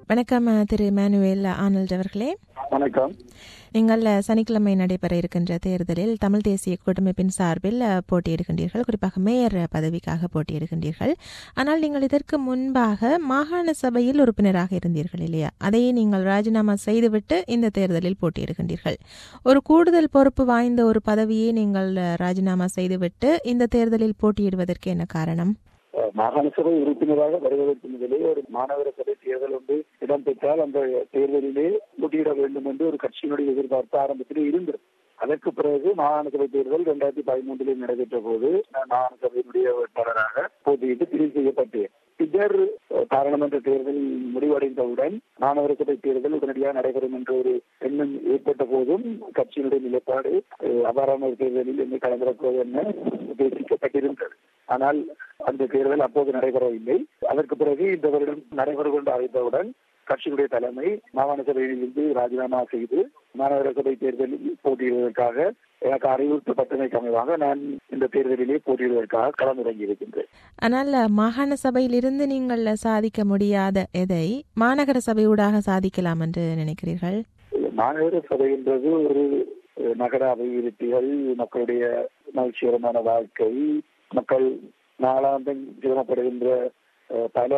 வணக்கம் அஹ், திரு Manuel Arnold அவர்களே வணக்கம் நீங்கள் அஹ், சனிக்கிழமை நடைபெற இருக்கின்ற தேர்தலில் தமிழ் தேசிய கூட்டமைப்பின் சார்பில் அஹ், போட்டியிடுகின்றீர்கள் குறிப்பாக மேயர் அஹ், பதவிக்காக போட்டியிடுகின்றீர்கள் ஆனால் நீங்கள் இதற்கு முன்பாக மாகாண சபையில் உறுப்பினராக இருந்தீர்கள் இல்லையா அதை நீங்கள் ராஜினாமா செய்துவிட்டு இந்த தேர்தலில் போட்டியிடுகின்றீர்கள் ஒரு கூடுதல் பொறுப்பு வாய்ந்த ஒரு பதவியை நீங்கள் அஹ், ராஜினாமா செய்துவிட்டு இந்த தேர்தலில் போட்டியிடுவதற்கு என்ன காரணம் அஹ் மாகாண சபை உறுப்பினராக வருவதற்கு முதலே ஒரு மாநகர சபை தேர்தல் ஒன்று இடம்பெற்றால் அந்த தேர்தலிலே போட்டியிட வேண்டும் என்று ஒரு கட்சியினுடைய எதிர்பார்ப்பு ஆரம்பத்திலே இருந்தது அதற்கு பிறகு மாகாண சபை தேர்தல் இரண்டாயிரத்தி பதிமூன்றில் நடைபெற்ற போது நான் மாகாண சபையினுடைய வேட்பாளராக போட்டியிட்டு தெரிவு செய்யப்பட்டேன் பின்னர் அஹ், பாராளுமன்ற தேர்தல் முடிவடைந்தவுடன் மாநகர சபை தேர்தல் உடனடியாக நடைபெறும் என்ற ஒரு எண்ணம் ஏற்பட்ட போதும் கட்சியினுடைய நிலைப்பாடு அஹ், அவ்வாறான ஒரு தேர்தலில் என்னை கலந்துரப்போவது என உத்தேசிக்கப்பட்டிருந்தது ஆனால் அந்த தேர்தல் அப்போது நடைபெறவில்லை அதற்கு பிறகு இந்த வருடம் நடைபெறும் என்று அறிந்தவுடன் கட்சியினுடைய தலைமை மாகாண சபையிலிருந்து ராஜினாமா செய்து மாநகர சபை தேர்தலில் போட்டியிடுவதற்காக எனக்கு அறிவுறுத்தப்பட்டமைக்கு அமைவாக நான் இந்த தேர்தலிலே போட்டியிடுவதற்காக களமிறங்கி இருக்கின்றேன் ஆனால் அஹ், மாகாண சபையிலிருந்து நீங்கள் சாதிக்க முடியாத எதை மாநகர சபையூடாக சாதிக்கலாம் என்று நினைக்கிறீர்கள் மாநகர சபை என்பது ஒரு அஹ், நகர அபிவிருத்திகள் மக்களுடைய மகிழ்ச்சிகரமான வாழ்க்கை மக்கள் நாளாந்தம் சிரமப்படுகின்ற அஹ், பல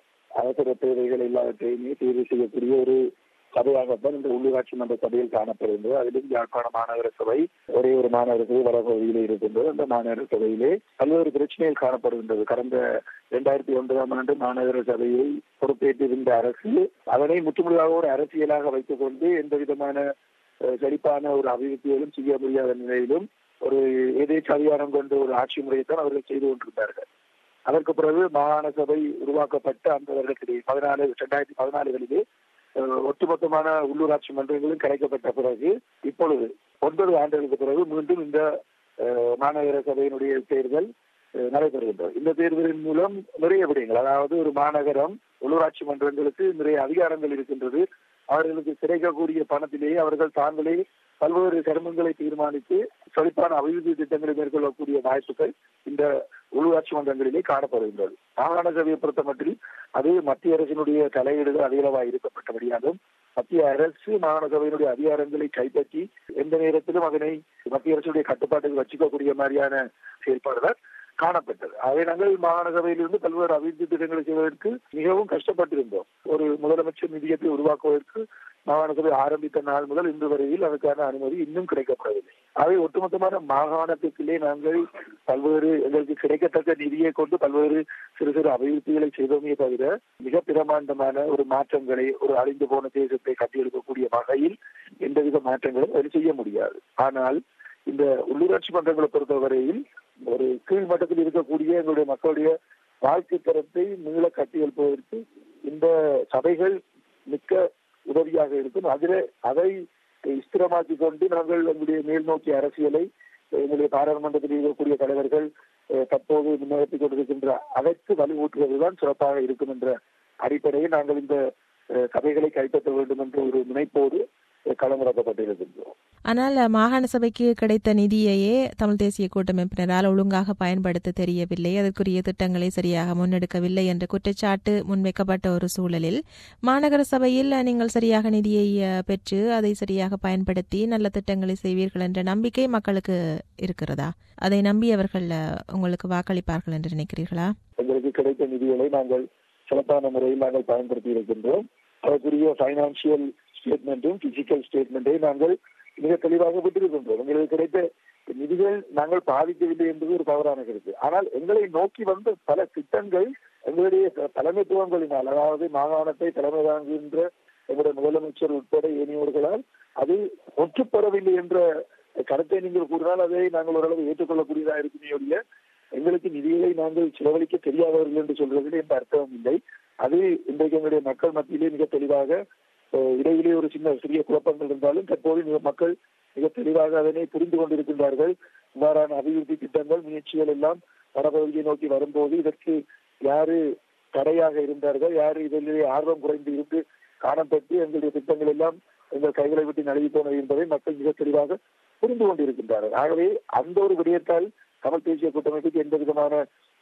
அவசர தேவைகள் எல்லாவற்றையுமே தீர்வு செய்யக்கூடிய ஒரு சபையாகத்தான் இந்த உள்ளூராட்சி மன்ற சபையில் காணப்படுகின்றது அதிலும் யாழ்ப்பாண மாநகர சபை ஒரே ஒரு மாநகர சபை வடபகுதியிலே இருக்கின்றது அந்த மாநகர சபையிலே பல்வேறு பிரச்சனைகள் காணப்படுகின்றது கடந்த இரண்டாயிரத்தி ஒன்பதாம் ஆண்டு மாநகர சபையை பொறுப்பேற்றிருந்த அரசு அதனை முற்றுமுழுதாக ஒரு அரசியலாக வைத்துக் கொண்டு எந்த விதமான அஹ், செழிப்பான ஒரு அபிவிருத்திகளும் செய்ய முடியாத நிலையிலும் ஒரு எதேச்ச அதிகாரம் கொண்ட ஒரு ஆட்சி முறையைத்தான் அவர்கள் செய்து கொண்டிருந்தார்கள் அதற்கு பிறகு மாகாண சபை உருவாக்கப்பட்ட அந்த வருடத்திலே பதினாலு இரண்டாயிரத்தி பதினாலுகளிலே அஹ், ஒட்டுமொத்தமான உள்ளூராட்சி மன்றங்களும் கிடைக்கப்பட்ட பிறகு இப்பொழுது ஒன்பது ஆண்டுகளுக்கு பிறகு மீண்டும் இந்த அஹ், மாநகர சபையினுடைய தேர்தல் அஹ், நடைபெறுகின்றது இந்த தேர்தலின் மூலம் நிறைய விடயங்கள் அதாவது ஒரு மாநகரம் உள்ளூராட்சி மன்றங்களுக்கு நிறைய அதிகாரங்கள் இருக்கின்றது அவர்களுக்கு கிடைக்கக்கூடிய பணத்திலேயே அவர்கள் தாங்களே பல்வேறு சிரமங்களை தீர்மானித்து செழிப்பான அபிவிருத்தி திட்டங்களை மேற்கொள்ளக்கூடிய வாய்ப்புகள் இந்த உள்ளூராட்சி மன்றங்களிலே காணப்படுகின்றது மாகாண சபையை பொறுத்த மட்டில் அது மத்திய அரசினுடைய தலையீடுகள் அதிகளவாக இருக்கப்பட்டபடியாலும் மத்திய அரசு மாகாண சபையினுடைய அதிகாரங்களை கைப்பற்றி எந்த நேரத்திலும் அதனை மத்திய அரசுடைய கட்டுப்பாட்டுக்கு வச்சுக்கக்கூடிய மாதிரியான செயல்பாடுகள் காணப்பட்டது அதை நாங்கள் மாகாண சபையிலிருந்து பல்வேறு அபிவிருத்தி திட்டங்களை செய்வதற்கு மிகவும் கஷ்டப்பட்டிருந்தோம் ஒரு முதலமைச்சர் நிதியத்தை உருவாக்குவதற்கு மாகாண சபை ஆரம்பித்த நாள் முதல் இன்று வரையில் அதுக்கான அனுமதி இன்னும் கிடைக்கப்படவில்லை அவை ஒட்டுமொத்தமான மாகாணத்துக்குள்ளே நாங்கள் பல்வேறு எங்களுக்கு கிடைக்கத்தக்க நிதியை கொண்டு பல்வேறு சிறு சிறு அபிவிருத்திகளை செய்தோமே தவிர மிக பிரமாண்டமான ஒரு மாற்றங்களை ஒரு அழிந்து போன தேசத்தை கட்டியெழுப்பக்கூடிய வகையில் எந்தவித மாற்றங்களும் அது செய்ய முடியாது ஆனால் இந்த உள்ளூராட்சி மன்றங்களை பொறுத்தவரையில் ஒரு கீழ் மட்டத்தில் இருக்கக்கூடிய எங்களுடைய மக்களுடைய வாழ்க்கை தரத்தை மீள கட்டியெழுப்பதற்கு இந்த சபைகள் மிக்க உதவியாக இருக்கும் அதில் அதை ஸ்திரமாக்கி கொண்டு நாங்கள் எங்களுடைய மேல் நோக்கிய அரசியலை எங்களுடைய பாராளுமன்றத்தில் இருக்கக்கூடிய தலைவர்கள் அஹ், தற்போது முன்னெடுத்துக் கொண்டிருக்கின்ற அதற்கு வலுவூட்டுவதுதான் சிறப்பாக இருக்கும் என்ற அடிப்படையில் நாங்கள் இந்த அஹ், சபைகளை கைப்பற்ற வேண்டும் என்ற ஒரு முனைப்போடு அஹ், களமிறக்கப்பட்டிருக்கின்றோம் ஆனால் அஹ், மாகாண சபைக்கு கிடைத்த நிதியையே தமிழ் தேசிய கூட்டமைப்பினரால் ஒழுங்காக பயன்படுத்த தெரியவில்லை அதற்குரிய திட்டங்களை சரியாக முன்னெடுக்கவில்லை என்ற குற்றச்சாட்டு முன்வைக்கப்பட்ட ஒரு சூழலில் மாநகர சபையில் அஹ், நீங்கள் சரியாக நிதியை அஹ், பெற்று அதை சரியாக பயன்படுத்தி நல்ல திட்டங்களை செய்வீர்கள் என்ற நம்பிக்கை மக்களுக்கு இருக்கிறதா அதை நம்பி அவர்கள் அஹ், உங்களுக்கு வாக்களிப்பார்கள் என்று நினைக்கிறீர்களா எங்களுக்கு கிடைத்த நிதிகளை நாங்கள் சிறப்பான முறையில் நாங்கள் பயன்படுத்தி இருக்கின்றோம் அதற்குரிய பைனான்சியல் ஸ்டேட்மெண்ட்டும் பிசிக்கல் ஸ்டேட்மெண்ட்டையும் நாங்கள் மிக தெளிவாக விட்டிருக்கின்றோம் எங்களுக்கு கிடைத்த நிதிகள் நாங்கள் பாதிக்கவில்லை என்பது ஒரு தவறான கருத்து ஆனால் எங்களை நோக்கி வந்த பல திட்டங்கள் எங்களுடைய தலைமைத்துவங்களினால் அதாவது மாகாணத்தை தலைமை தாங்குகின்ற எங்களுடைய முதலமைச்சர் உட்பட ஏனையோர்களால் அது ஒற்றுப்பெறவில்லை என்ற கருத்தை நீங்கள் கூறினால் அதை நாங்கள் ஓரளவு ஏற்றுக்கொள்ளக்கூடியதாக இருக்குமே ஒழிய எங்களுக்கு நிதிகளை நாங்கள் செலவழிக்க தெரியாதவர்கள் என்று சொல்வதில் எந்த அர்த்தமும் இல்லை அது இன்றைக்கு எங்களுடைய மக்கள் மத்தியிலே மிக தெளிவாக அஹ், இடையிலே ஒரு சின்ன சிறிய குழப்பங்கள் இருந்தாலும் தற்போது மிக மக்கள் மிக தெளிவாக அதனை புரிந்து கொண்டிருக்கின்றார்கள் இவ்வாறான அபிவிருத்தி திட்டங்கள் முயற்சிகள் எல்லாம் வடபகுதியை நோக்கி வரும்போது இதற்கு யாரு தடையாக இருந்தார்கள் யாரு இதிலே ஆர்வம் குறைந்து இருந்து காணப்பட்டு எங்களுடைய திட்டங்கள் எல்லாம் எங்கள் கைகளை விட்டு நழுவி போனது என்பதை மக்கள் மிக தெளிவாக புரிந்து கொண்டிருக்கின்றார்கள் ஆகவே அந்த ஒரு விடயத்தால் தமிழ் தேசிய கூட்டமைப்புக்கு எந்த விதமான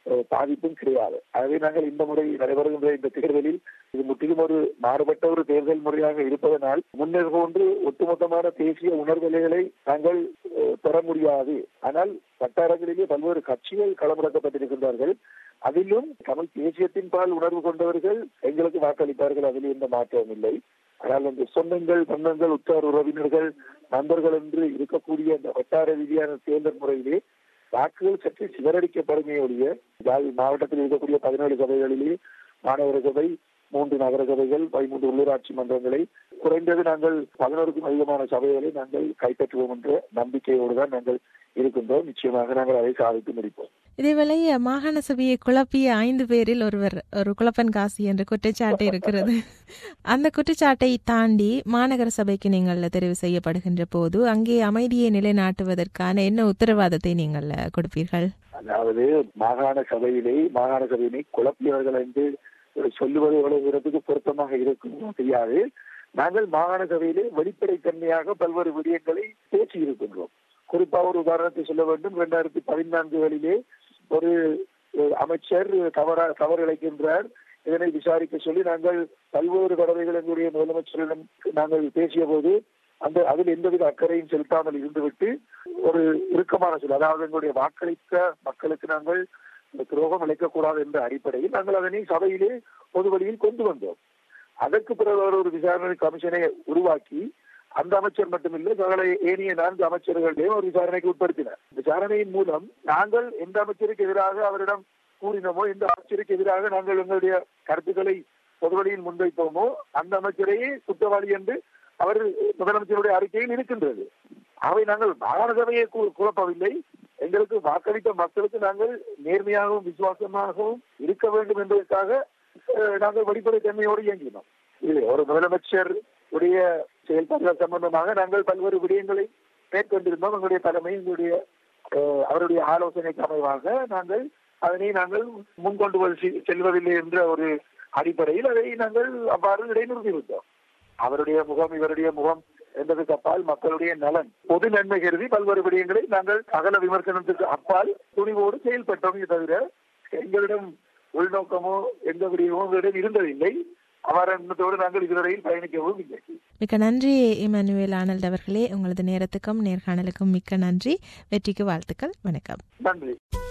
பாதிப்பும் கிடையாது ஆகவே நாங்கள் இந்த முறை நடைபெறுகின்ற இந்த தேர்தலில் இது முற்றிலும் ஒரு மாறுபட்ட ஒரு தேர்தல் முறையாக இருப்பதனால் முன்னர் போன்று ஒட்டுமொத்தமான தேசிய உணர்வுகளை நாங்கள் பெற முடியாது ஆனால் வட்டாரங்களிலே பல்வேறு கட்சிகள் களமிறக்கப்பட்டிருக்கின்றார்கள் அதிலும் தமிழ் தேசியத்தின் பால் உணர்வு கொண்டவர்கள் எங்களுக்கு வாக்களிப்பார்கள் அதில் எந்த மாற்றமும் இல்லை ஆனால் அந்த சொந்தங்கள் பந்தங்கள் உற்றார் உறவினர்கள் நண்பர்கள் என்று இருக்கக்கூடிய அந்த வட்டார ரீதியான தேர்தல் முறையிலே வாக்குகள் சற்று சிதறடிக்கப்படுமே ஒழிய மாவட்டத்தில் இருக்கக்கூடிய பதினேழு சபைகளிலே மாநகர சபை மூன்று நகர சபைகள் பதிமூன்று உள்ளூராட்சி மன்றங்களை குறைந்தது நாங்கள் பதினோருக்கும் அதிகமான சபைகளை நாங்கள் கைப்பற்றுவோம் என்ற நம்பிக்கையோடு தான் நாங்கள் இருக்கின்றோம் நிச்சயமாக நாங்கள் அதை சாதித்து முடிப்போம் இதேவேளை மாகாண சபையை குழப்பிய ஐந்து பேரில் ஒருவர் ஒரு குழப்பன் காசி என்ற குற்றச்சாட்டு இருக்கிறது அந்த குற்றச்சாட்டை தாண்டி மாநகர சபைக்கு நீங்கள் தெரிவு செய்யப்படுகின்ற போது அங்கே அமைதியை நிலைநாட்டுவதற்கான என்ன உத்தரவாதத்தை நீங்கள் கொடுப்பீர்கள் அதாவது மாகாண சபையிலே மாகாண சபையினை குழப்பியவர்கள் என்று சொல்லுவது எவ்வளவு தூரத்துக்கு பொருத்தமாக இருக்கும் தெரியாது நாங்கள் மாகாண சபையிலே வெளிப்படைத்தன்மையாக பல்வேறு விடயங்களை பேசி இருக்கின்றோம் குறிப்பாக ஒரு உதாரணத்தை சொல்ல வேண்டும் இரண்டாயிரத்தி பதினான்குகளிலே ஒரு அமைச்சர் தவறா தவறு இழைக்கின்றார் இதனை விசாரிக்க சொல்லி நாங்கள் பல்வேறு தடவைகள் எங்களுடைய முதலமைச்சரிடம் நாங்கள் பேசிய போது அந்த அதில் எந்தவித அக்கறையும் செலுத்தாமல் இருந்துவிட்டு ஒரு இறுக்கமான சொல் அதாவது எங்களுடைய வாக்களித்த மக்களுக்கு நாங்கள் துரோகம் இழைக்கக்கூடாது என்ற அடிப்படையில் நாங்கள் அதனை சபையிலே பொது வழியில் கொண்டு வந்தோம் அதற்கு பிறகு ஒரு விசாரணை கமிஷனை உருவாக்கி அந்த அமைச்சர் மட்டுமில்லை சகல ஏனைய நான்கு அமைச்சர்களையும் ஒரு விசாரணைக்கு உட்படுத்தினார் விசாரணையின் மூலம் நாங்கள் எந்த அமைச்சருக்கு எதிராக அவரிடம் கூறினோமோ எந்த அமைச்சருக்கு எதிராக நாங்கள் எங்களுடைய கருத்துக்களை பொதுவழியில் முன்வைப்போமோ அந்த அமைச்சரையே குற்றவாளி என்று அவர் முதலமைச்சருடைய அறிக்கையில் இருக்கின்றது அவை நாங்கள் மாகாண சபையை குழப்பவில்லை எங்களுக்கு வாக்களித்த மக்களுக்கு நாங்கள் நேர்மையாகவும் விசுவாசமாகவும் இருக்க வேண்டும் என்பதற்காக நாங்கள் வெளிப்படை தன்மையோடு இயங்கினோம் இது ஒரு முதலமைச்சர் உடைய செயல்பாடுகள் சம்பந்தமாக நாங்கள் பல்வேறு விடயங்களை மேற்கொண்டிருந்தோம் எங்களுடைய தலைமை எங்களுடைய அவருடைய ஆலோசனைக்கு அமைவாக நாங்கள் அதனை நாங்கள் முன்கொண்டு செல்வதில்லை என்ற ஒரு அடிப்படையில் அதை நாங்கள் அவ்வாறு இடைநிறுத்திவிட்டோம் அவருடைய முகம் இவருடைய முகம் என்பதற்கு அப்பால் மக்களுடைய நலன் பொது நன்மை கருதி பல்வேறு விடயங்களை நாங்கள் அகல விமர்சனத்துக்கு அப்பால் துணிவோடு செயல்பட்டோம் தவிர எங்களிடம் உள்நோக்கமோ எந்த விடயமோ எங்களிடம் இருந்ததில்லை அவ்வாறு நாங்கள் இதுவரையில் பயணிக்கவும் இல்லை மிக்க நன்றி இமானுவேல் ஆனல்ட் அவர்களே உங்களது நேரத்துக்கும் நேர்காணலுக்கும் மிக்க நன்றி வெற்றிக்கு வாழ்த்துக்கள் வணக்கம் நன்றி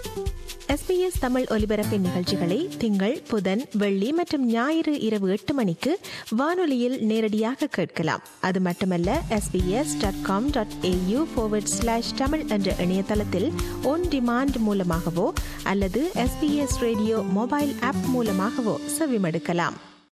எஸ்பிஎஸ் தமிழ் ஒலிபரப்பின் நிகழ்ச்சிகளை திங்கள் புதன் வெள்ளி மற்றும் ஞாயிறு இரவு எட்டு மணிக்கு வானொலியில் நேரடியாக கேட்கலாம் அது மட்டுமல்ல SBS dot com dot AU forward slash Tamil என்ற இணையதளத்தில் ஒன் டிமாண்ட் மூலமாகவோ அல்லது எஸ்பிஎஸ் ரேடியோ மொபைல் ஆப் மூலமாகவோ செவிமடுக்கலாம்